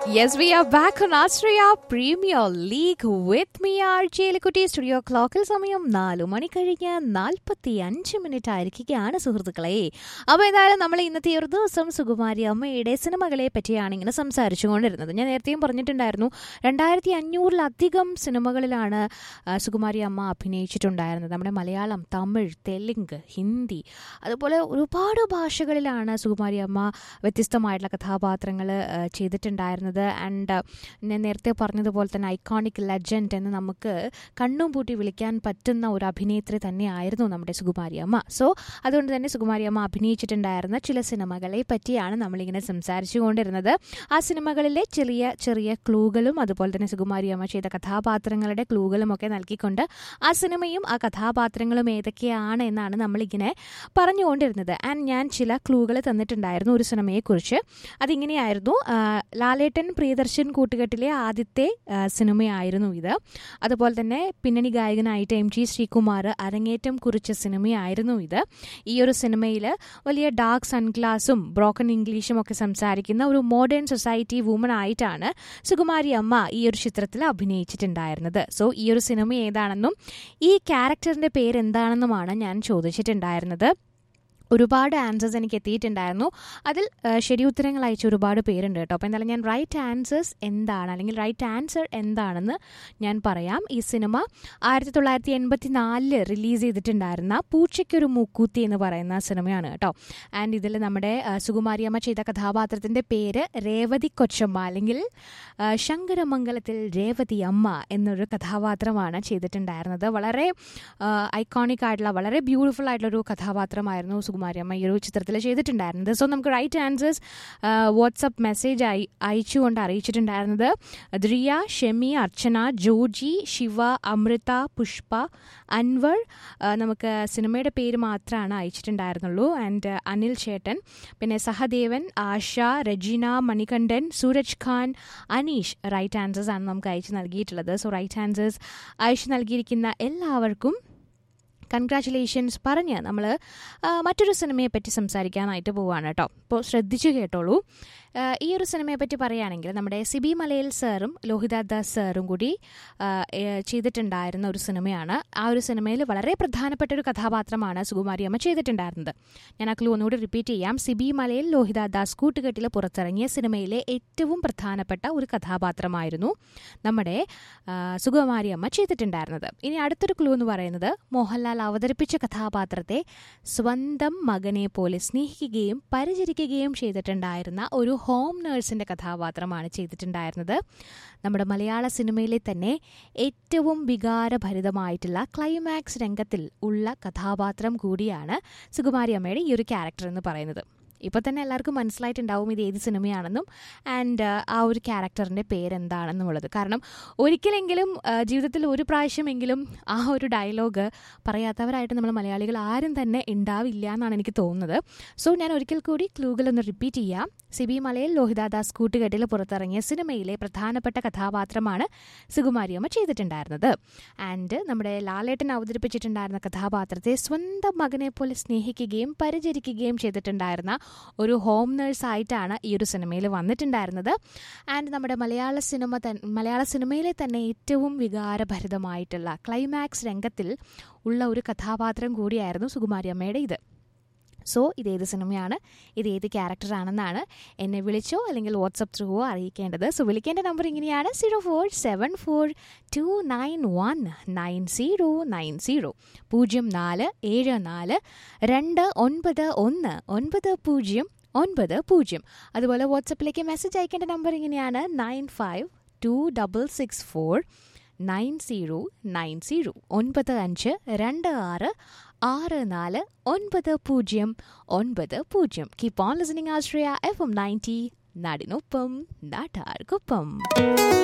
Yes, we are back on Australia Premier League with me, RJ ലിക്കുട്ടി studio ക്ലോക്കിൽ സമയം നാലു മണി കഴിഞ്ഞ് നാൽപ്പത്തി അഞ്ച് മിനിറ്റ് ആയിരിക്കുകയാണ് സുഹൃത്തുക്കളെ അപ്പോൾ ഏതായാലും നമ്മൾ ഇന്നത്തെ ഈ ഒരു ദിവസം സുകുമാരി അമ്മയുടെ സിനിമകളെ പറ്റിയാണ് ഇങ്ങനെ സംസാരിച്ചുകൊണ്ടിരുന്നത് ഞാൻ നേരത്തെയും പറഞ്ഞിട്ടുണ്ടായിരുന്നു രണ്ടായിരത്തി അഞ്ഞൂറിലധികം സിനിമകളിലാണ് ആ, സുകുമാരി അമ്മ അഭിനയിച്ചിട്ടുണ്ടായിരുന്നത് നമ്മുടെ മലയാളം തമിഴ് തെലുങ്ക് ഹിന്ദി അതുപോലെ ഒരുപാട് ഭാഷകളിലാണ് സുകുമാരി അമ്മ വ്യത്യസ്തമായിട്ടുള്ള കഥാപാത്രങ്ങൾ ചെയ്തിട്ടുണ്ടായിരുന്നത് ആൻഡ് ഞാൻ നേരത്തെ പറഞ്ഞതുപോലെ തന്നെ ഐക്കോണിക് ലെജൻഡ് എന്ന് നമുക്ക് കണ്ണും പൂട്ടി വിളിക്കാൻ പറ്റുന്ന ഒരു അഭിനേത്രി തന്നെയായിരുന്നു നമ്മുടെ സുകുമാരി അമ്മ സോ അതുകൊണ്ട് തന്നെ സുകുമാരി അമ്മ അഭിനയിച്ചിട്ടുണ്ടായിരുന്ന ചില സിനിമകളെ പറ്റിയാണ് നമ്മളിങ്ങനെ സംസാരിച്ചു കൊണ്ടിരുന്നത് ആ സിനിമകളിലെ ചെറിയ ചെറിയ ക്ലൂകളും അതുപോലെ തന്നെ സുകുമാരി അമ്മ ചെയ്ത കഥാപാത്രങ്ങളുടെ ക്ലൂകളും ഒക്കെ നൽകിക്കൊണ്ട് ആ സിനിമയും ആ കഥാപാത്രങ്ങളും ഏതൊക്കെയാണ് എന്നാണ് നമ്മളിങ്ങനെ പറഞ്ഞുകൊണ്ടിരുന്നത് ആൻഡ് ഞാൻ ചില ക്ലൂകൾ തന്നിട്ടുണ്ടായിരുന്നു ഒരു സിനിമയെക്കുറിച്ച് അതിങ്ങനെയായിരുന്നു ആ, ലാലേട്ടൻ പ്രിയദർശൻ കൂട്ടുകെട്ടിലെ ആദ്യത്തെ ആ, സിനിമയായിരുന്നു ഇത് അതുപോലെ തന്നെ പിന്നണി ഗായകനായിട്ട് എം ജി ശ്രീകുമാർ അരങ്ങേറ്റം കുറിച്ച സിനിമയായിരുന്നു ഇത് ഈ ഒരു സിനിമയിൽ വലിയ ഡാർക്ക് സൺഗ്ലാസും ബ്രോക്കൺ ഇംഗ്ലീഷും ഒക്കെ സംസാരിക്കുന്ന ഒരു മോഡേൺ സൊസൈറ്റി വുമൺ ആയിട്ടാണ് സുകുമാരി അമ്മ ഈ ഒരു ചിത്രത്തിൽ അഭിനയിച്ചിട്ടുണ്ടായിരുന്നത് സോ ഈ ഒരു സിനിമ ഏതാണെന്നും ഈ ക്യാരക്ടറിന്റെ പേര് എന്താണെന്നുമാണ് ഞാൻ ചോദിച്ചിട്ടുണ്ടായിരുന്നത് ഒരുപാട് ആൻസേഴ്സ് എനിക്ക് എത്തിയിട്ടുണ്ടായിരുന്നു അതിൽ ആ, ശരി ഉത്തരങ്ങൾ അയച്ച ഒരുപാട് പേരുണ്ട് കേട്ടോ അപ്പോൾ എന്തായാലും ഞാൻ റൈറ്റ് ആൻസേഴ്സ് എന്താണ് അല്ലെങ്കിൽ റൈറ്റ് ആൻസർ എന്താണെന്ന് ഞാൻ പറയാം ഈ സിനിമ ആയിരത്തി തൊള്ളായിരത്തി എൺപത്തി നാലില് റിലീസ് ചെയ്തിട്ടുണ്ടായിരുന്ന പൂച്ചയ്ക്കൊരു മൂക്കൂത്തി എന്ന് പറയുന്ന സിനിമയാണ് കേട്ടോ ആൻഡ് ഇതിൽ നമ്മുടെ ആ, സുകുമാരിയമ്മ ചെയ്ത കഥാപാത്രത്തിൻ്റെ പേര് രേവതി കൊച്ചമ്മ അല്ലെങ്കിൽ ആ, ശങ്കരമംഗലത്തിൽ രേവതി അമ്മ എന്നൊരു കഥാപാത്രമാണ് ചെയ്തിട്ടുണ്ടായിരുന്നത് വളരെ ഐക്കോണിക് ആയിട്ടുള്ള വളരെ ബ്യൂട്ടിഫുൾ ആയിട്ടുള്ള ഒരു കഥാപാത്രമായിരുന്നു സുകുമാരിയമ്മ ഈ ഒരു ചിത്രത്തിൽ ചെയ്തിട്ടുണ്ടായിരുന്നത് സോ നമുക്ക് റൈറ്റ് ആൻസേഴ്സ് വാട്സപ്പ് മെസ്സേജ് അയ അയച്ചുകൊണ്ട് അറിയിച്ചിട്ടുണ്ടായിരുന്നത് ദ്രിയ ഷെമി അർച്ചന ജോജി ശിവ അമൃത പുഷ്പ അൻവർ ആ, നമുക്ക് സിനിമയുടെ പേര് മാത്രമാണ് അയച്ചിട്ടുണ്ടായിരുന്നുള്ളൂ ആൻഡ് അനിൽ ചേട്ടൻ പിന്നെ സഹദേവൻ ആശ രജീന മണികണ്ഠൻ സൂരജ് ഖാൻ അനീഷ് റൈറ്റ് ആൻസേഴ്സ് ആണ് നമുക്ക് അയച്ചു നൽകിയിട്ടുള്ളത് സോ റൈറ്റ് ആൻസേഴ്സ് അയച്ചു നൽകിയിരിക്കുന്ന എല്ലാവർക്കും കൺഗ്രാറ്റുലേഷൻസ് പറഞ്ഞ് നമ്മൾ മറ്റൊരു സിനിമയെ പറ്റി സംസാരിക്കാനായിട്ട് പോവുകയാണ് കേട്ടോ അപ്പോൾ ശ്രദ്ധിച്ചു കേട്ടോളൂ ആ, ഈ ഒരു സിനിമയെ പറ്റി പറയുകയാണെങ്കിൽ നമ്മുടെ സിബി മലയിൽ സാറും ലോഹിത ദാസ് സാറും കൂടി ആ, ഏ, ചെയ്തിട്ടുണ്ടായിരുന്ന ഒരു സിനിമയാണ് ആ ഒരു സിനിമയിൽ വളരെ പ്രധാനപ്പെട്ട ഒരു കഥാപാത്രമാണ് സുകുമാരി അമ്മ ചെയ്തിട്ടുണ്ടായിരുന്നത് ഞാൻ ആ ക്ലൂ ഒന്നുകൂടി റിപ്പീറ്റ് ചെയ്യാം സിബി മലയിൽ ലോഹിത ദാസ് കൂട്ടുകെട്ടിൽ പുറത്തിറങ്ങിയ സിനിമയിലെ ഏറ്റവും പ്രധാനപ്പെട്ട ഒരു കഥാപാത്രമായിരുന്നു നമ്മുടെ ആ, സുകുമാരി അമ്മ ചെയ്തിട്ടുണ്ടായിരുന്നത് ഇനി അടുത്തൊരു ക്ലൂ എന്ന് പറയുന്നത് മോഹൻലാൽ അവതരിപ്പിച്ച കഥാപാത്രത്തെ സ്വന്തം മകനെ പോലെ സ്നേഹിക്കുകയും പരിചരിക്കുകയും ചെയ്തിട്ടുണ്ടായിരുന്ന ഒരു ഹോം നേഴ്സിന്റെ കഥാപാത്രമാണ് ചെയ്തിട്ടുണ്ടായിരുന്നത് നമ്മുടെ മലയാള സിനിമയിലെ തന്നെ ഏറ്റവും വികാരഭരിതമായിട്ടുള്ള ക്ലൈമാക്സ് രംഗത്തിൽ ഉള്ള കഥാപാത്രം കൂടിയാണ് സുകുമാരി അമ്മയുടെ ഈ ഒരു ക്യാരക്ടർ എന്ന് പറയുന്നത് ഇപ്പോൾ തന്നെ എല്ലാവർക്കും മനസ്സിലായിട്ടുണ്ടാവും ഇത് ഏത് സിനിമയാണെന്നും ആൻഡ് ആ ഒരു ക്യാരക്ടറിൻ്റെ പേരെന്താണെന്നുള്ളത് കാരണം ഒരിക്കലെങ്കിലും ആ, ജീവിതത്തിൽ ഒരു പ്രാവശ്യമെങ്കിലും ആ ഒരു ഡയലോഗ് പറയാത്തവരായിട്ട് നമ്മൾ മലയാളികൾ ആരും തന്നെ ഉണ്ടാവില്ല എന്നാണ് എനിക്ക് തോന്നുന്നത് സോ ഞാൻ ഒരിക്കൽ കൂടി ക്ലൂകൾ ഒന്ന് റിപ്പീറ്റ് ചെയ്യാം സിബി മലയിൽ ലോഹിതാദാസ് കൂട്ടുകെട്ടിൽ പുറത്തിറങ്ങിയ സിനിമയിലെ പ്രധാനപ്പെട്ട കഥാപാത്രമാണ് സുകുമാരിയമ്മ ചെയ്തിട്ടുണ്ടായിരുന്നത് ആൻഡ് നമ്മുടെ ലാലേട്ടൻ അവതരിപ്പിച്ചിട്ടുണ്ടായിരുന്ന കഥാപാത്രത്തെ സ്വന്തം മകനെ പോലെ സ്നേഹിക്കുകയും പരിചരിക്കുകയും ചെയ്തിട്ടുണ്ടായിരുന്ന ഒരു ഹോം നേഴ്സ് ആയിട്ടാണ് ഈ ഒരു സിനിമയിൽ വന്നിട്ടുണ്ടായിരുന്നത് ആൻഡ് നമ്മുടെ മലയാള സിനിമ തൻ മലയാള സിനിമയിലെ തന്നെ ഏറ്റവും വികാരഭരിതമായിട്ടുള്ള ക്ലൈമാക്സ് രംഗത്തിൽ ഉള്ള ഒരു കഥാപാത്രം കൂടിയായിരുന്നു സുകുമാരി അമ്മയുടെ ഇത് സോ ഇതേത് സിനിമയാണ് ഇത് ഏത് ക്യാരക്ടറാണെന്നാണ് എന്നെ വിളിച്ചോ അല്ലെങ്കിൽ വാട്സപ്പ് ത്രൂവോ അറിയിക്കേണ്ടത് സോ വിളിക്കേണ്ട നമ്പർ ഇങ്ങനെയാണ് zero four seven four two nine one nine zero nine zero പൂജ്യം നാല് ഏഴ് നാല് രണ്ട് ഒൻപത് ഒന്ന് ഒൻപത് പൂജ്യം ഒൻപത് പൂജ്യം അതുപോലെ വാട്സപ്പിലേക്ക് മെസ്സേജ് അയക്കേണ്ട നമ്പർ ഇങ്ങനെയാണ് nine five two double six four nine zero nine zero ഒൻപത് അഞ്ച് രണ്ട് ആറ് ആറ് നാല് ഒൻപത് പൂജ്യം ഒൻപത് പൂജ്യം keep on listening Ashraya F M ninety നാടിനൊപ്പം നാട്ടാർക്കൊപ്പം